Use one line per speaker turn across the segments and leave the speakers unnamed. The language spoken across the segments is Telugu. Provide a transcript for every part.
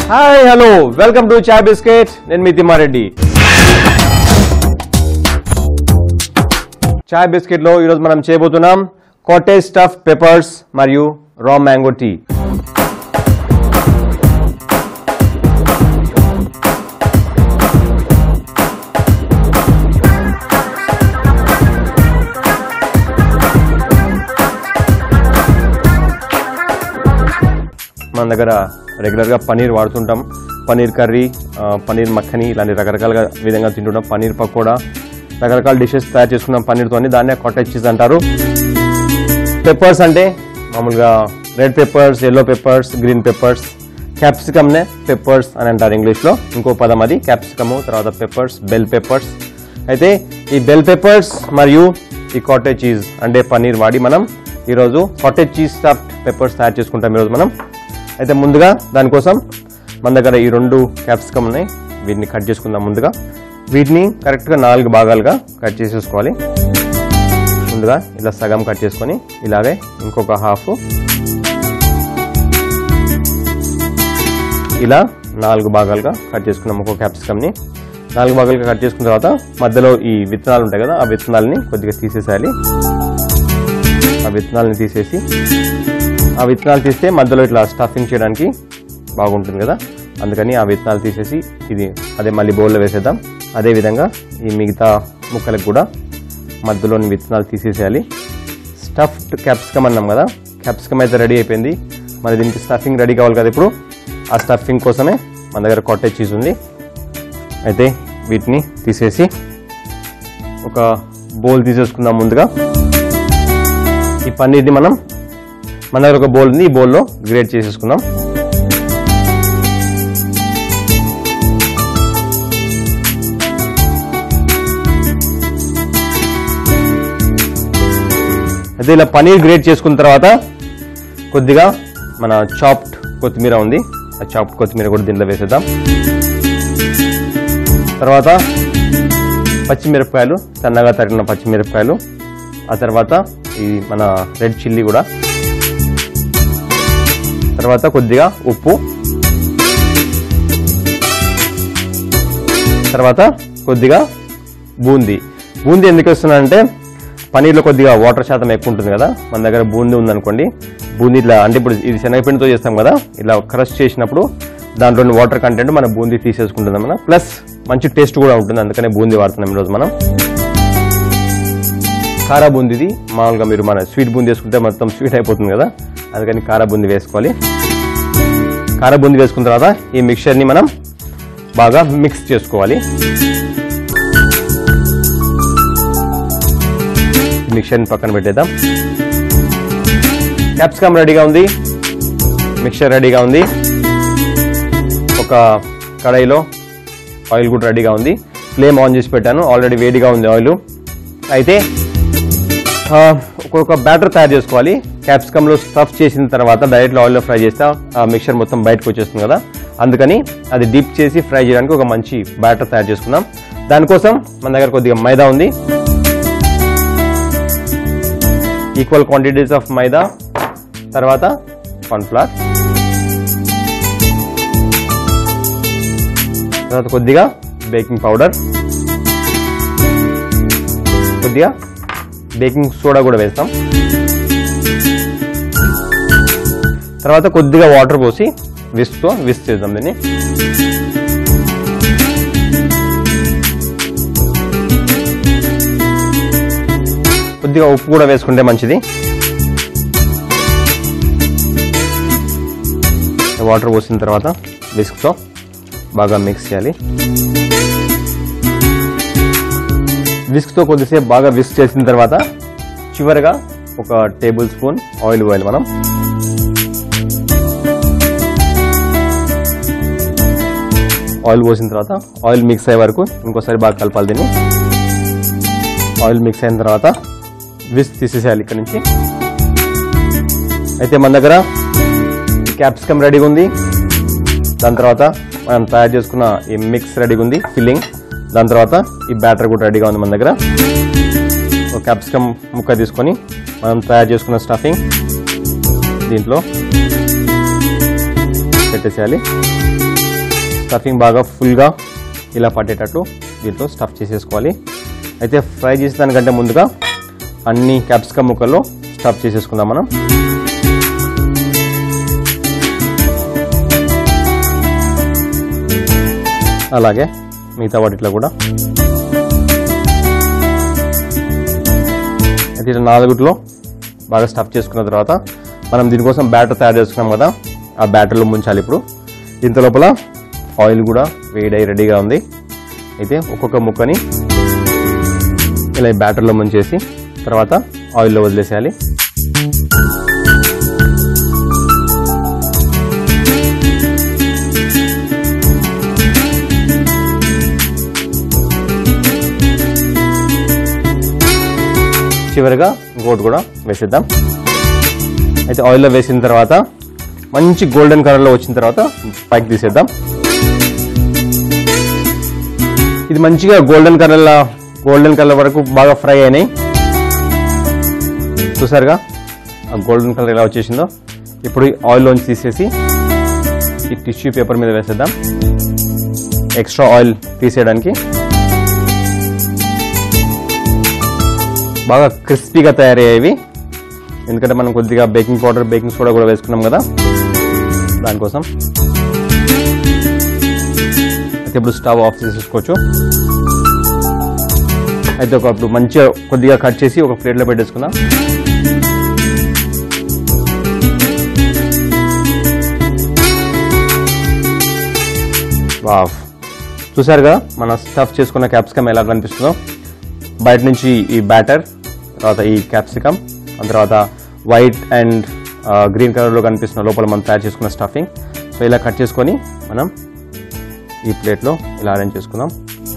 Hi hello welcome to Chai biscuit నేను మీ తిమ్మారెడ్డి చాయ్ బిస్కెట్ లో ఈరోజు మనం చేయబోతున్నాం కాటేజ్ స్టఫ్ పెప్పర్స్ మరియు రా మ్యాంగో టీ మన దగ్గర రెగ్యులర్గా పనీర్ వాడుతుంటాం పనీర్ కర్రీ ఆ, పనీర్ మక్కని ఇలాంటి రకరకాలుగా విధంగా తింటుంటాం పనీర్ పకోడా రకరకాల డిషెస్ తయారు చేసుకున్నాం పనీర్తో దాన్నే కాటేజ్ చీజ్ అంటారు పెప్పర్స్ అంటే మామూలుగా red peppers yellow peppers green peppers క్యాప్సికమ్నే పెప్పర్స్ అని అంటారు ఇంగ్లీష్లో ఇంకో పదం అది క్యాప్సికము తర్వాత పెప్పర్స్ బెల్ పెప్పర్స్ అయితే ఈ బెల్ పెప్పర్స్ మరియు ఈ కాటేజ్ చీజ్ అంటే పనీర్ వాడి మనం ఈరోజు కాటేజ్ చీజ్ స్టఫ్డ్ పెప్పర్స్ తయారు చేసుకుంటాం ఈరోజు మనం అయితే ముందుగా దానికోసం మన దగ్గర ఈ రెండు క్యాప్సికమ్ ఉన్నాయి వీటిని కట్ చేసుకుందాం ముందుగా వీటిని కరెక్ట్గా నాలుగు భాగాలుగా కట్ చేసేసుకోవాలి ముందుగా ఇలా సగం కట్ చేసుకొని ఇలాగే ఇంకొక హాఫ్ ఇలా నాలుగు భాగాలుగా కట్ చేసుకున్నాం ఒక్కొక్క క్యాప్సికమ్ని నాలుగు భాగాలుగా కట్ చేసుకున్న తర్వాత మధ్యలో ఈ విత్తనాలు ఉంటాయి కదా ఆ విత్తనాలని కొద్దిగా తీసేసేయాలి ఆ విత్తనాలని తీసేసి ఆ విత్తనాలు తీస్తే మధ్యలో ఇట్లా స్టఫింగ్ చేయడానికి బాగుంటుంది కదా అందుకని ఆ విత్తనాలు తీసేసి ఇది అదే మళ్ళీ బౌల్లో వేసేద్దాం అదే విధంగా ఈ మిగతా ముక్కలకు కూడా మధ్యలోని విత్తనాలు తీసేసేయాలి స్టఫ్డ్ క్యాప్సికమ్ అన్నాం కదా క్యాప్సికమ్ అయితే రెడీ అయిపోయింది మరి దీనికి స్టఫింగ్ రెడీ కావాలి కదా ఇప్పుడు ఆ స్టఫింగ్ కోసమే మన దగ్గర కొట్టే చీజ్ ఉంది అయితే వీటిని తీసేసి ఒక బౌల్ తీసేసుకుందాం ముందుగా ఈ పన్నీర్ని మనం మన దగ్గర ఒక బౌల్ ఉంది ఈ బౌల్లో గ్రేట్ చేసేసుకుందాం అయితే ఇలా పనీర్ గ్రేట్ చేసుకున్న తర్వాత కొద్దిగా మన చాప్డ్ కొత్తిమీర ఉంది ఆ చాప్డ్ కొత్తిమీర కూడా దీంట్లో వేసేద్దాం తర్వాత పచ్చిమిరపకాయలు సన్నగా తరిగిన పచ్చిమిరపకాయలు ఆ తర్వాత ఈ మన రెడ్ చిల్లీ కూడా తర్వాత కొద్దిగా ఉప్పు తర్వాత కొద్దిగా బూందీ బూందీ ఎందుకు వేస్తున్నానంటే పనీర్లో కొద్దిగా వాటర్ శాతం ఎక్కువ ఉంటుంది కదా మన దగ్గర బూందీ ఉందనుకోండి బూందీ ఇట్లా అంటే ఇప్పుడు ఇది శనగపిండితో చేస్తాం కదా ఇలా క్రష్ చేసినప్పుడు దాంట్లోని వాటర్ కంటెంట్ మన బూందీ తీసేసుకుంటుంది మన ప్లస్ మంచి టేస్ట్ కూడా ఉంటుంది అందుకనే బూందీ వాడుతున్నాం ఈరోజు మనం కారా బూందీది మామూలుగా మీరు మన స్వీట్ బూందీ వేసుకుంటే మొత్తం స్వీట్ అయిపోతుంది కదా అందుకని కారా బూందీ వేసుకోవాలి కారా బూందీ వేసుకున్న తర్వాత ఈ మిక్చర్ని మనం బాగా మిక్స్ చేసుకోవాలి ఈ మిక్చర్ని పక్కన పెట్టేద్దాం క్యాప్సికమ్ రెడీగా ఉంది మిక్చర్ రెడీగా ఉంది ఒక కడాయిలో ఆయిల్ కూడా రెడీగా ఉంది ఫ్లేమ్ ఆన్ చేసి పెట్టాను ఆల్రెడీ వేడిగా ఉంది ఆయిల్ అయితే ఆ, ఒక్కొక్క బ్యాటర్ తయారు చేసుకోవాలి క్యాప్సికమ్లో స్టఫ్ చేసిన తర్వాత డైరెక్ట్లో ఆయిల్లో ఫ్రై చేస్తే ఆ మిక్చర్ మొత్తం బయటకు వచ్చేస్తుంది కదా అందుకని అది డీప్ చేసి ఫ్రై చేయడానికి ఒక మంచి బ్యాటర్ తయారు చేసుకుందాం దానికోసం మన దగ్గర కొద్దిగా మైదా ఉంది ఈక్వల్ క్వాంటిటీస్ ఆఫ్ మైదా తర్వాత కార్న్ఫ్లవర్ తర్వాత కొద్దిగా బేకింగ్ పౌడర్ కొద్దిగా బేకింగ్ సోడా కూడా వేస్తాం తర్వాత కొద్దిగా వాటర్ పోసి విస్క్తో విస్ చేద్దాం దీన్ని కొద్దిగా ఉప్పు కూడా వేసుకుంటే మంచిది వాటర్ పోసిన తర్వాత విస్క్తో బాగా మిక్స్ చేయాలి విస్క్తో కొద్దిసేపు బాగా విస్క్ చేసిన తర్వాత చివరిగా ఒక టేబుల్ స్పూన్ ఆయిల్ పోయాలి మనం ఆయిల్ పోసిన తర్వాత ఆయిల్ మిక్స్ అయ్యే వరకు ఇంకోసారి బాగా కలపాలి దీన్ని ఆయిల్ మిక్స్ అయిన తర్వాత విస్క్ తీసేసేయాలి ఇక్కడ నుంచి అయితే మన దగ్గర క్యాప్సికమ్ రెడీగా ఉంది దాని తర్వాత మనం తయారు చేసుకున్న ఈ మిక్స్ రెడీగా ఉంది ఫిల్లింగ్ దాని తర్వాత ఈ బ్యాటర్ కూడా రెడీగా ఉంది మన దగ్గర ఒక క్యాప్సికమ్ ముక్క తీసుకొని మనం తయారు చేసుకున్న స్టఫింగ్ దీంట్లో పెట్టేసేయాలి స్టఫింగ్ బాగా ఫుల్గా ఇలా పట్టేటట్లు దీంట్లో స్టఫ్ చేసేసుకోవాలి అయితే ఫ్రై చేసేదానికంటే ముందుగా అన్ని క్యాప్సికమ్ ముక్కల్లో స్టఫ్ చేసేసుకుందాం మనం అలాగే మిగతా వాటిలో కూడా అయితే ఇట్లా నాలుగుట్లో బాగా స్టఫ్ చేసుకున్న తర్వాత మనం దీనికోసం బ్యాటర్ తయారు చేసుకున్నాం కదా ఆ బ్యాటర్లో ముంచాలి ఇప్పుడు ఇంత లోపల ఆయిల్ కూడా వేడై రెడీగా ఉంది అయితే ఒక్కొక్క ముక్కని ఇలా ఈ బ్యాటర్లో ముంచేసి తర్వాత ఆయిల్లో వదిలేసేయాలి చివరిగా ఇంకోటి కూడా వేసేద్దాం అయితే ఆయిల్లో వేసిన తర్వాత మంచి గోల్డెన్ కలర్లో వచ్చిన తర్వాత పైకి తీసేద్దాం ఇది మంచిగా గోల్డెన్ కలర్లో గోల్డెన్ కలర్ వరకు బాగా ఫ్రై అయినాయి చూసారుగా ఆ గోల్డెన్ కలర్ ఎలా వచ్చేసిందో ఇప్పుడు ఈ ఆయిల్లోంచి తీసేసి ఈ టిష్యూ పేపర్ మీద వేసేద్దాం ఎక్స్ట్రా ఆయిల్ తీసేయడానికి బాగా క్రిస్పీగా తయారయ్యేవి ఎందుకంటే మనం కొద్దిగా బేకింగ్ పౌడర్ బేకింగ్ సోడా కూడా వేసుకున్నాం కదా దానికోసం అయితే ఇప్పుడు స్టవ్ ఆఫ్ చేసేసుకోవచ్చు అయితే ఒక ఇప్పుడు మంచిగా కొద్దిగా కట్ చేసి ఒక ప్లేట్లో పెట్టేసుకుందాం వావ్ చూసారు కదా మన స్టఫ్ చేసుకున్న క్యాప్సికమ్ ఎలా కనిపిస్తుందో బయట నుంచి ఈ బ్యాటర్ తర్వాత ఈ క్యాప్సికమ్ ఆ తర్వాత వైట్ అండ్ గ్రీన్ కలర్లో కనిపిస్తున్న లోపల మనం తయారు చేసుకున్న స్టఫింగ్ సో ఇలా కట్ చేసుకొని మనం ఈ ప్లేట్లో ఇలా అరేంజ్ చేసుకుందాం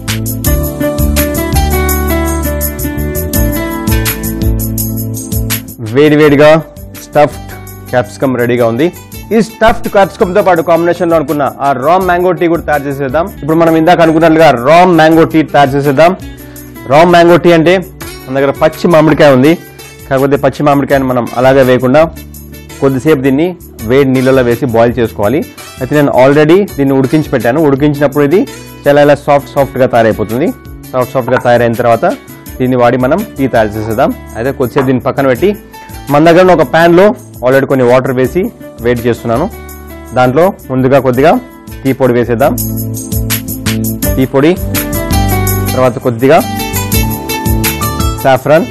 వేడివేడిగా స్టఫ్డ్ క్యాప్సికమ్ రెడీగా ఉంది ఈ స్టఫ్డ్ క్యాప్సికమ్ తో పాటు కాంబినేషన్ లో అనుకున్న ఆ రామ్ మ్యాంగో టీ కూడా తయారు చేసేద్దాం ఇప్పుడు మనం ఇందాక అనుకున్నట్లుగా రామ్ మ్యాంగో టీ తయారు చేసేద్దాం రామ్ మ్యాంగో టీ అంటే మన దగ్గర పచ్చి మామిడికాయ ఉంది కాకపోతే పచ్చి మామిడికాయని మనం అలాగే వేయకుండా కొద్దిసేపు దీన్ని వేడి నీళ్ళలో వేసి బాయిల్ చేసుకోవాలి అయితే నేను ఆల్రెడీ దీన్ని ఉడికించి పెట్టాను ఉడికించినప్పుడు ఇది చాలా ఇలా సాఫ్ట్ సాఫ్ట్గా తయారైపోతుంది సాఫ్ట్ సాఫ్ట్గా తయారైన తర్వాత దీన్ని వాడి మనం టీ తయారు చేసేద్దాం అయితే కొద్దిసేపు దీన్ని పక్కన పెట్టి మన దగ్గర ఉన్న ఒక ప్యాన్లో ఆల్రెడీ కొన్ని వాటర్ వేసి వేడి చేస్తున్నాను దాంట్లో ముందుగా కొద్దిగా టీ పొడి వేసేద్దాం టీ పొడి తర్వాత కొద్దిగా సాఫ్రాన్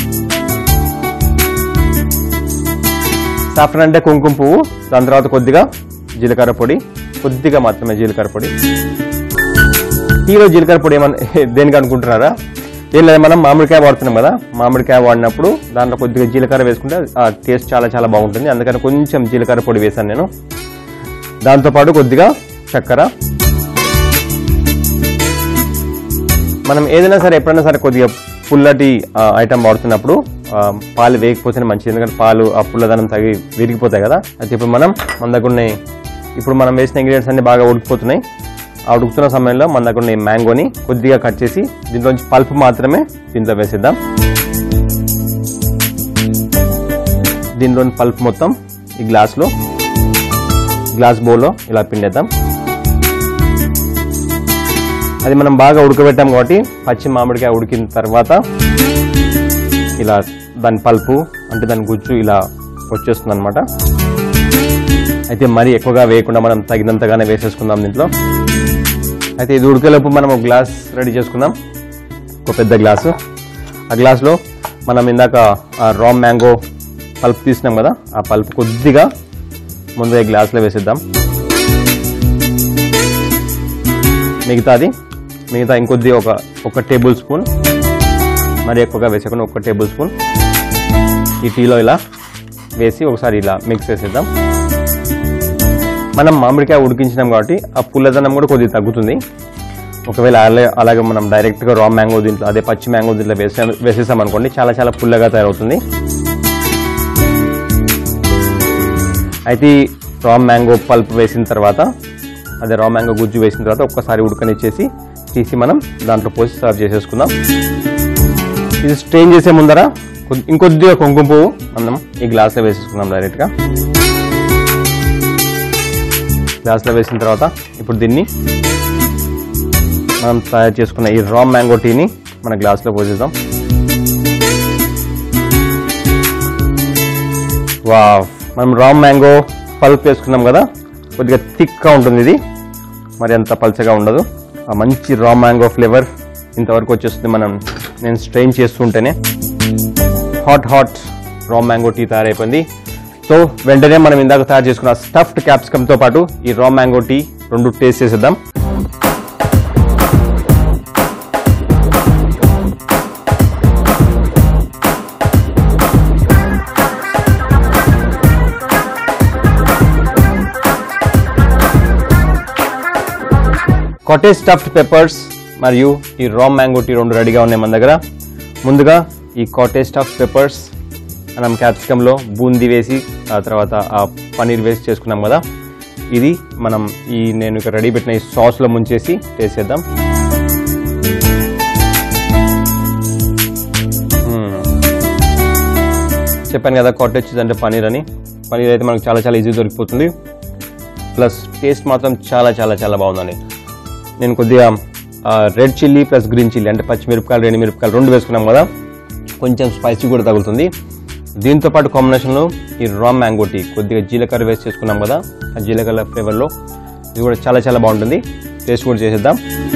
సాఫ్రాన్ అంటే కుంకుమ పువ్వు దాని తర్వాత కొద్దిగా జీలకర్ర పొడి కొద్దిగా మాత్రమే జీలకర్ర పొడి టీలో జీలకర్ర పొడి ఏమన్నా దేనికి అనుకుంటున్నారా ఏం లేదు మనం మామిడికాయ వాడుతున్నాం కదా మామిడికాయ వాడినప్పుడు దాంట్లో కొద్దిగా జీలకర్ర వేసుకుంటే ఆ టేస్ట్ చాలా చాలా బాగుంటుంది అందుకని కొంచెం జీలకర్ర పొడి వేశాను నేను దాంతోపాటు కొద్దిగా చక్కెర మనం ఏదైనా సరే ఎప్పుడైనా సరే కొద్దిగా పుల్లటి ఐటమ్ వాడుతున్నప్పుడు ఆ, పాలు వేయకపోతేనే మంచిది ఎందుకంటే పాలు ఆ పుల్లదనం తగి విరిగిపోతాయి కదా అయితే ఇప్పుడు మనం మన దగ్గర ఉన్నాయి ఇప్పుడు మనం వేసిన ఇంగ్రీడియంట్స్ అన్ని బాగా ఉడికిపోతున్నాయి ఆ ఉడుకుతున్న సమయంలో మన దగ్గర ఉన్న ఈ మ్యాంగోని కొద్దిగా కట్ చేసి దీంట్లోంచి పల్ప్ మాత్రమే దీంట్లో వేసేద్దాం దీనిలోని పల్ప్ మొత్తం ఈ గ్లాస్లో గ్లాస్ బౌల్లో ఇలా పిండేద్దాం అది మనం బాగా ఉడకబెట్టాం కాబట్టి పచ్చి మామిడికాయ ఉడికిన తర్వాత ఇలా దాని పల్పు అంటే దాని గుజ్జు ఇలా వచ్చేస్తుంది అనమాట అయితే మరీ ఎక్కువగా వేయకుండా మనం తగినంతగానే వేసేసుకుందాం దీంట్లో అయితే ఇది ఉడికేలోపు మనం ఒక గ్లాస్ రెడీ చేసుకుందాం ఒక పెద్ద గ్లాసు ఆ గ్లాస్లో మనం ఇందాక ఆ రామ్ మ్యాంగో పల్ప్ తీసినాం కదా ఆ పల్ప్ కొద్దిగా ముందు ఈ గ్లాస్లో వేసేద్దాం మిగతాది మిగతా ఇంకొద్ది ఒక ఒక టేబుల్ స్పూన్ మరి ఎక్కువగా వేసేకుండా ఒక టేబుల్ స్పూన్ ఈ టీలో ఇలా వేసి ఒకసారి ఇలా మిక్స్ చేసేద్దాం మనం మామిడికాయ ఉడికించినాం కాబట్టి ఆ పుల్లదనం కూడా కొద్దిగా తగ్గుతుంది ఒకవేళ అలా అలాగే మనం డైరెక్ట్గా రా మ్యాంగో దీంట్లో అదే పచ్చి మ్యాంగో దీంట్లో వేసే వేసేసాం అనుకోండి చాలా చాలా పుల్లగా తయారవుతుంది అయితే ఈ రా మ్యాంగో పల్ప్ వేసిన తర్వాత అదే రా మ్యాంగో గుజ్జు వేసిన తర్వాత ఒక్కసారి ఉడకనిచ్చేసి తీసి మనం దాంట్లో పోసి సర్వ్ చేసేసుకుందాం ఇది స్ట్రెయిన్ చేసే ముందర కొద్ది- ఇంకొద్దిగా కుంకుమ పువ్వు మనం ఈ గ్లాస్లో వేసేసుకుందాం డైరెక్ట్గా గ్లాస్లో వేసిన తర్వాత ఇప్పుడు దీన్ని మనం తయారు చేసుకున్న ఈ రా మ్యాంగో టీని మన గ్లాస్లో పోసేద్దాం వా మనం రా మ్యాంగో పల్ప్ వేసుకున్నాం కదా కొద్దిగా థిక్గా ఉంటుంది ఇది మరి అంత పల్చగా ఉండదు ఆ మంచి రా మ్యాంగో ఫ్లేవర్ ఇంతవరకు వచ్చేస్తుంది మనం నేను స్ట్రెయిన్ చేస్తుంటేనే hot hot raw mango tea తయారైపోయింది సో వెంటనే మనం ఇందాక తయారు చేసుకున్న స్టఫ్డ్ క్యాప్సికమ్తో పాటు ఈ రా మ్యాంగో టీ రెండు టేస్ట్ చేసేద్దాం కాటేజ్ స్టఫ్డ్ పెప్పర్స్ మరియు ఈ రా మ్యాంగో టీ రెండు రెడీగా ఉన్నాయి మన దగ్గర ముందుగా ఈ కాటేజ్ స్టఫ్ పెప్పర్స్ మనం క్యాప్సికంలో బూందీ వేసి ఆ తర్వాత ఆ పన్నీర్ వేసి చేసుకున్నాం కదా ఇది మనం ఈ నేను ఇక్కడ రెడీ పెట్టిన ఈ సాస్లో ముంచేసి టేస్ట్ చేద్దాం మ్మ్. చెప్పాను కదా కాటేజ్ చీజ్ అంటే పన్నీర్ అని పన్నీర్ అయితే మనకు చాలా చాలా ఈజీ దొరికిపోతుంది ప్లస్ టేస్ట్ మాత్రం చాలా చాలా చాలా బాగుందండి నేను కొద్దిగా red chilli plus green chilli అంటే పచ్చిమిరపకాయలు రెండు మిరపకాయలు రెండు వేసుకున్నాం కదా కొంచెం స్పైసీ కూడా తగులుతుంది దీంతో పాటు కాంబినేషన్లో ఈ రా మ్యాంగో టీ కొద్దిగా జీలకర్ర వేసి చేసుకున్నాం కదా ఆ జీలకర్ర ఫ్లేవర్లో ఇది కూడా చాలా చాలా బాగుంటుంది టేస్ట్ కూడా చేసేద్దాం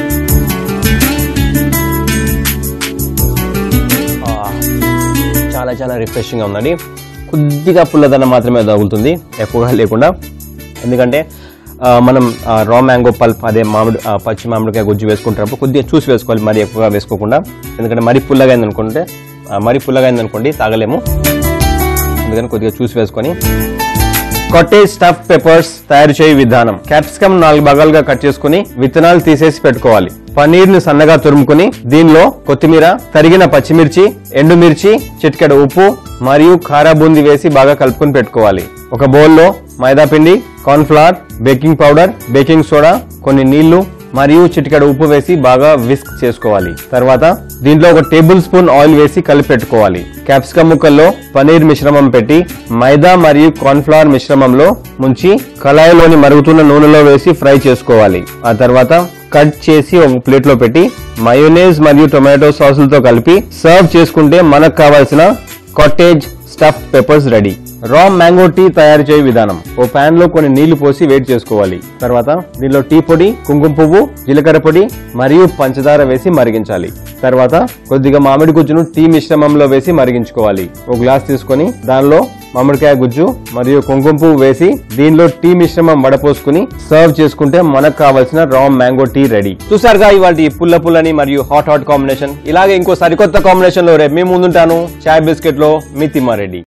ఆ, చాలా చాలా రిఫ్రెషింగ్గా ఉందండి కొద్దిగా పుల్లదనం మాత్రమే తగులుతుంది ఎక్కువగా లేకుండా ఎందుకంటే ఆ, మనం రా మ్యాంగో పల్ప్ అదే మామిడి ఆ, పచ్చి మామిడికాయ గుజ్జు వేసుకుంటున్నప్పుడు కొద్దిగా చూసి వేసుకోవాలి మరి ఎక్కువగా వేసుకోకుండా ఎందుకంటే మరీ పుల్లగా అయింది అనుకుంటే మరీ పుల్లగా అయింది అనుకోండి తాగలేము అందుకని కొద్దిగా చూసి వేసుకొని కొట్టేజ్ స్టఫ్ పెప్పర్స్ తయారు చేయ విధానం క్యాప్సికమ్ నాలుగు భాగాలుగా కట్ చేసుకుని విత్తనాలు తీసేసి పెట్టుకోవాలి పన్నీర్ ని సన్నగా తురుముకుని దీనిలో కొత్తిమీర తరిగిన పచ్చిమిర్చి ఎండుమిర్చి చిటికెడ ఉప్పు మరియు కారా బూంది వేసి బాగా కలుపుకొని పెట్టుకోవాలి ఒక బౌల్లో మైదా పిండి corn flour baking powder baking soda కొన్ని నీళ్లు మరియు చిటికెడ ఉప్పు వేసి బాగా విస్క్ చేసుకోవాలి తర్వాత దీంట్లో ఒక టేబుల్ స్పూన్ ఆయిల్ వేసి కలిపి పెట్టుకోవాలి క్యాప్సికమ్ ముక్కల్లో పనీర్ మిశ్రమం పెట్టి మైదా మరియు కార్న్ఫ్లవర్ మిశ్రమంలో ముంచి కళాయిలోని మరుగుతున్న నూనెలో వేసి ఫ్రై చేసుకోవాలి ఆ తర్వాత కట్ చేసి ఒక ప్లేట్ లో పెట్టి మయోనేజ్ మరియు టొమాటో సాసులతో కలిపి సర్వ్ చేసుకుంటే మనకు కావాల్సిన cottage stuff peppers ready raw mango tea తయారు చేయ విధానం ఓ పాన్ లో కొన్ని నీళ్లు పోసి వేడి చేసుకోవాలి తర్వాత దీనిలో టీ పొడి కుంకుమ పువ్వు జీలకర్ర పొడి మరియు పంచదార వేసి మరిగించాలి తర్వాత కొద్దిగా మామిడి గుజ్జును టీ మిశ్రమంలో వేసి మరిగించుకోవాలి ఓ గ్లాస్ తీసుకొని దానిలో మామిడికాయ గుజ్జు మరియు కుంకుమ పువ్వు వేసి దీనిలో టీ మిశ్రమం వడపోసుకుని సర్వ్ చేసుకుంటే మనకు కావాల్సిన రా మ్యాంగో టీ రెడీ చూసారుగా ఇవాళ పుల్ల పుల్లని మరియు హాట్ హాట్ కాంబినేషన్ ఇలాగే ఇంకో సరికొత్త కాంబినేషన్ లో రేపు మీ ముందుంటాను చాయ్ బిస్కెట్ లో మీ తిమ్మారెడ్డి